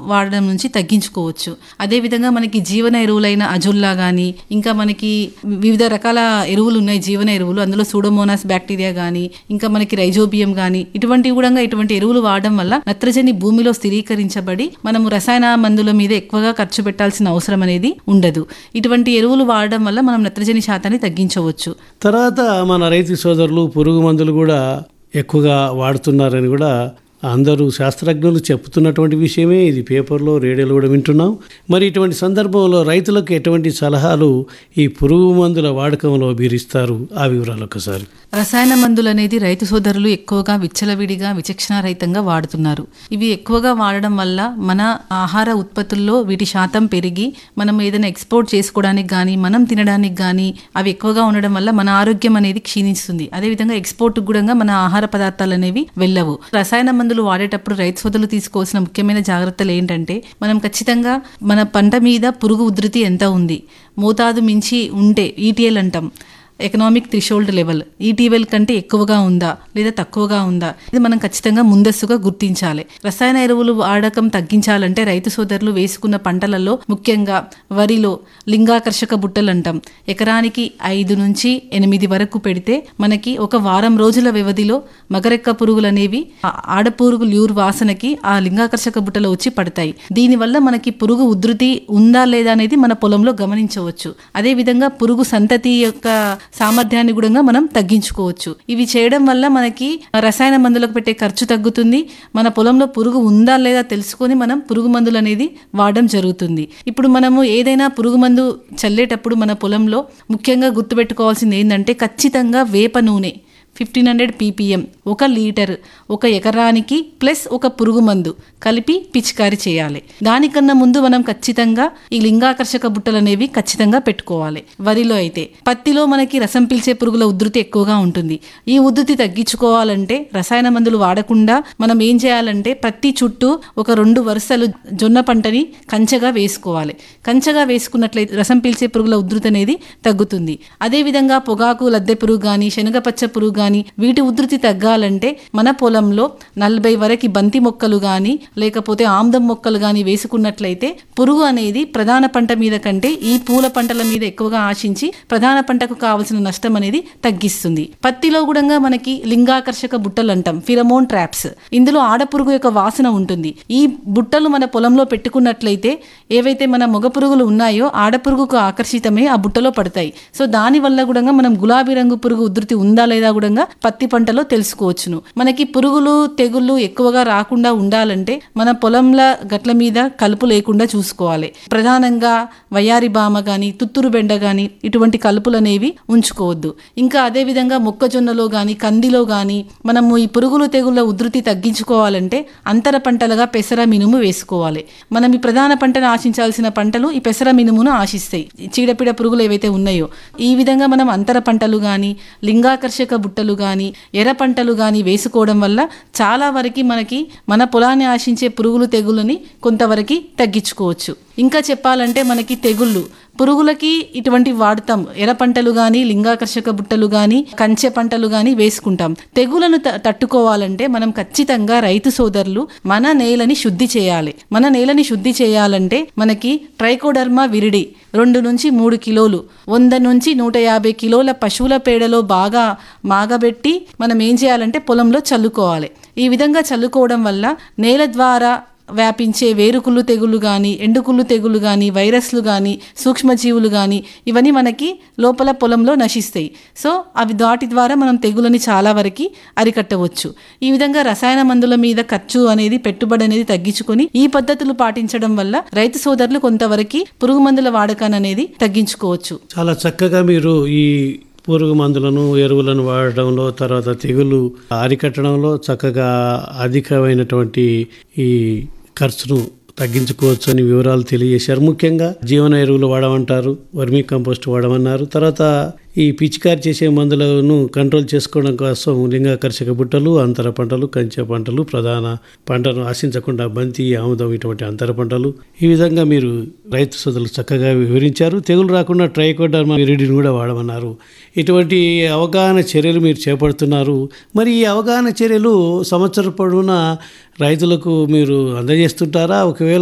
వాడడం నుంచి తగ్గించుకోవచ్చు అదేవిధంగా మనకి జీవన ఎరువులైన అజుల్లా కానీ ఇంకా మనకి వివిధ రకాల ఎరువులు ఉన్నాయి జీవన ఎరువులు అందులో సూడోమోనాస్ బ్యాక్టీరియా కానీ ఇంకా మనకి రైజోబియం కానీ ఇటువంటి కూడా ఇటువంటి ఎరువులు వాడడం వల్ల నత్రజని భూమిలో స్థిరీకరించబడి మనము రసాయన మందుల మీద ఎక్కువగా ఖర్చు పెట్టాల్సిన అవసరం అనేది ఉండదు ఇటువంటి ఎరువులు వాడడం వల్ల మనం నత్రజని శాతాన్ని తగ్గించవచ్చు తర్వాత మన రైతు సోదరులు పురుగు మందులు కూడా ఎక్కువగా వాడుతున్నారని కూడా అందరూ శాస్త్రజ్ఞులు చెప్తున్నటువంటి విషయమే ఇది పేపర్లో రేడియోలో కూడా వింటున్నాం మరి ఇటువంటి సందర్భంలో రైతులకు ఎటువంటి సలహాలు ఈ పురుగు మందుల వాడకంలో మీరు ఇస్తారు ఆ వివరాలు ఒకసారి రసాయన మందులు అనేది రైతు సోదరులు ఎక్కువగా విచ్చలవిడిగా విచక్షణారహితంగా వాడుతున్నారు ఇవి ఎక్కువగా వాడడం వల్ల మన ఆహార ఉత్పత్తుల్లో వీటి శాతం పెరిగి మనం ఏదైనా ఎక్స్పోర్ట్ చేసుకోవడానికి కానీ మనం తినడానికి కానీ అవి ఎక్కువగా ఉండడం వల్ల మన ఆరోగ్యం అనేది క్షీణిస్తుంది అదేవిధంగా ఎక్స్పోర్ట్ కూడా మన ఆహార పదార్థాలు అనేవి వెళ్ళవు రసాయన మందులు వాడేటప్పుడు రైతు సోదరులు తీసుకోవాల్సిన ముఖ్యమైన జాగ్రత్తలు ఏంటంటే మనం ఖచ్చితంగా మన పంట మీద పురుగు ఉధృతి ఎంత ఉంది మోతాదు మించి ఉంటే ఈటీఎల్ అంటాం ఎకనామిక్ థ్రిషోల్డ్ లెవెల్ ఈటీవెల్ కంటే ఎక్కువగా ఉందా లేదా తక్కువగా ఉందా ఇది మనం ఖచ్చితంగా ముందస్తుగా గుర్తించాలి రసాయన ఎరువులు వాడకం తగ్గించాలంటే రైతు సోదరులు వేసుకున్న పంటలలో ముఖ్యంగా వరిలో లింగాకర్షక బుట్టలు అంటాం ఎకరానికి ఐదు నుంచి ఎనిమిది వరకు పెడితే మనకి ఒక వారం రోజుల వ్యవధిలో మగరెక్క పురుగులు అనేవి ఆ ఆడపురుగు ల్యూర్ వాసనకి ఆ లింగాకర్షక బుట్టలో వచ్చి పడతాయి దీనివల్ల మనకి పురుగు ఉధృతి ఉందా లేదా అనేది మన పొలంలో గమనించవచ్చు అదేవిధంగా పురుగు సంతతి యొక్క సామర్థ్యాన్ని కూడా మనం తగ్గించుకోవచ్చు ఇవి చేయడం వల్ల మనకి రసాయన మందులకు పెట్టే ఖర్చు తగ్గుతుంది మన పొలంలో పురుగు ఉందా లేదా తెలుసుకొని మనం పురుగు మందులు అనేది వాడడం జరుగుతుంది ఇప్పుడు మనము ఏదైనా పురుగు మందు చల్లేటప్పుడు మన పొలంలో ముఖ్యంగా గుర్తుపెట్టుకోవాల్సింది ఏంటంటే ఖచ్చితంగా వేప నూనె fifteen hundred P P litre ఒక ఎకరానికి ప్లస్ ఒక పురుగు మందు కలిపి పిచికారి చేయాలి దానికన్నా ముందు మనం ఖచ్చితంగా ఈ లింగాకర్షక బుట్టలు అనేవి ఖచ్చితంగా పెట్టుకోవాలి వరిలో అయితే పత్తిలో మనకి రసం పీల్చే పురుగుల ఉధృతి ఎక్కువగా ఉంటుంది ఈ ఉధృతి తగ్గించుకోవాలంటే రసాయన మందులు వాడకుండా మనం ఏం చేయాలంటే ప్రతి చుట్టూ ఒక రెండు వరుసలు జొన్న పంటని కంచగా వేసుకోవాలి కంచగా వేసుకున్నట్లయితే రసం పీల్చే పురుగుల ఉధృతి అనేది తగ్గుతుంది అదేవిధంగా పొగాకు లద్దె పురుగు కానీ శనగపచ్చ పురుగు కానీ వీటి ఉధృతి తగ్గాలంటే మన పొలంలో నలభై వరకు బంతి మొక్కలు కానీ లేకపోతే ఆమ్దం మొక్కలు కానీ వేసుకున్నట్లయితే పురుగు అనేది ప్రధాన పంట మీద కంటే ఈ పూల పంటల మీద ఎక్కువగా ఆశించి ప్రధాన పంటకు కావలసిన నష్టం అనేది తగ్గిస్తుంది పత్తిలో కూడా మనకి లింగాకర్షక బుట్టలు అంటాం ఫిరమోన్ ట్రాప్స్ ఇందులో ఆడపురుగు యొక్క వాసన ఉంటుంది ఈ బుట్టలు మన పొలంలో పెట్టుకున్నట్లయితే ఏవైతే మన మగ పురుగులు ఉన్నాయో ఆడపురుగుకు ఆకర్షితమై ఆ బుట్టలో పడతాయి సో దాని వల్ల కూడా మనం గులాబీ రంగు పురుగు ఉధృతి ఉందా లేదా కూడా పత్తి పంటలో తెలుసుకోవచ్చును మనకి పురుగులు తెగుళ్ళు ఎక్కువగా రాకుండా ఉండాలంటే మన పొలంల గట్ల మీద కలుపు లేకుండా చూసుకోవాలి ప్రధానంగా వయారి బామ కానీ తుత్తురు బెండ కానీ ఇటువంటి కలుపులు అనేవి ఉంచుకోవద్దు ఇంకా అదే విధంగా మొక్కజొన్నలో కానీ కందిలో కానీ మనము ఈ పురుగులు తెగుళ్ళ ఉధృతి తగ్గించుకోవాలంటే అంతర పంటలుగా పెసర మినుము వేసుకోవాలి మనం ఈ ప్రధాన పంటను ఆశించాల్సిన పంటలు ఈ పెసర మినుమును ఆశిస్తాయి చీడపీడ పురుగులు ఏవైతే ఉన్నాయో ఈ విధంగా మనం అంతర పంటలు కానీ లింగాకర్షక బుట్టలు కానీ ఎర్ర పంటలు కానీ వేసుకోవడం వల్ల చాలా వరకు మనకి మన పొలాన్ని ఆశించే పురుగులు తెగులని కొంతవరకు తగ్గించుకోవచ్చు ఇంకా చెప్పాలంటే మనకి తెగుళ్ళు పురుగులకి ఇటువంటి వాడతాం ఎర్ర పంటలు కానీ లింగాకర్షక బుట్టలు కానీ కంచె పంటలు కానీ వేసుకుంటాం తెగులను త- తట్టుకోవాలంటే మనం ఖచ్చితంగా రైతు సోదరులు మన నేలని శుద్ధి చేయాలి మన నేలని శుద్ధి చేయాలంటే మనకి ట్రైకోడర్మా విరిడి రెండు నుంచి మూడు కిలోలు వంద నుంచి నూట యాభై కిలోల పశువుల పేడలో బాగా మాగబెట్టి మనం ఏం చేయాలంటే పొలంలో చల్లుకోవాలి ఈ విధంగా చల్లుకోవడం వల్ల నేల ద్వారా వ్యాపించే వేరుకుళ్ళు తెగులు కానీ ఎండుకుళ్ళు తెగులు కానీ వైరస్లు కానీ సూక్ష్మజీవులు కానీ ఇవన్నీ మనకి లోపల పొలంలో నశిస్తాయి సో అవి వాటి ద్వారా మనం తెగులని చాలా వరకు అరికట్టవచ్చు ఈ విధంగా రసాయన మందుల మీద ఖర్చు అనేది పెట్టుబడి అనేది తగ్గించుకొని ఈ పద్ధతులు పాటించడం వల్ల రైతు సోదరులు కొంతవరకు పురుగు మందుల వాడకాన్ని అనేది తగ్గించుకోవచ్చు చాలా చక్కగా మీరు ఈ పురుగు మందులను ఎరువులను వాడడంలో తర్వాత తెగులు అరికట్టడంలో చక్కగా అధికమైనటువంటి ఈ ఖర్చును తగ్గించుకోవచ్చు అని వివరాలు తెలియజేశారు ముఖ్యంగా జీవన ఎరువులు వాడమంటారు వర్మీ కంపోస్ట్ వాడమన్నారు తర్వాత ఈ పిచికారి చేసే మందులను కంట్రోల్ చేసుకోవడం కోసం లింగాకర్షక బుట్టలు అంతర పంటలు కంచె పంటలు ప్రధాన పంటను ఆశించకుండా బంతి ఆముదం ఇటువంటి అంతర పంటలు ఈ విధంగా మీరు రైతు సోదరులు చక్కగా వివరించారు తెగులు రాకుండా ట్రైకోడర్మా విరిడిని కూడా వాడమన్నారు ఇటువంటి అవగాహన చర్యలు మీరు చేపడుతున్నారు మరి ఈ అవగాహన చర్యలు సంవత్సర పొడవునా రైతులకు మీరు అందజేస్తుంటారా ఒకవేళ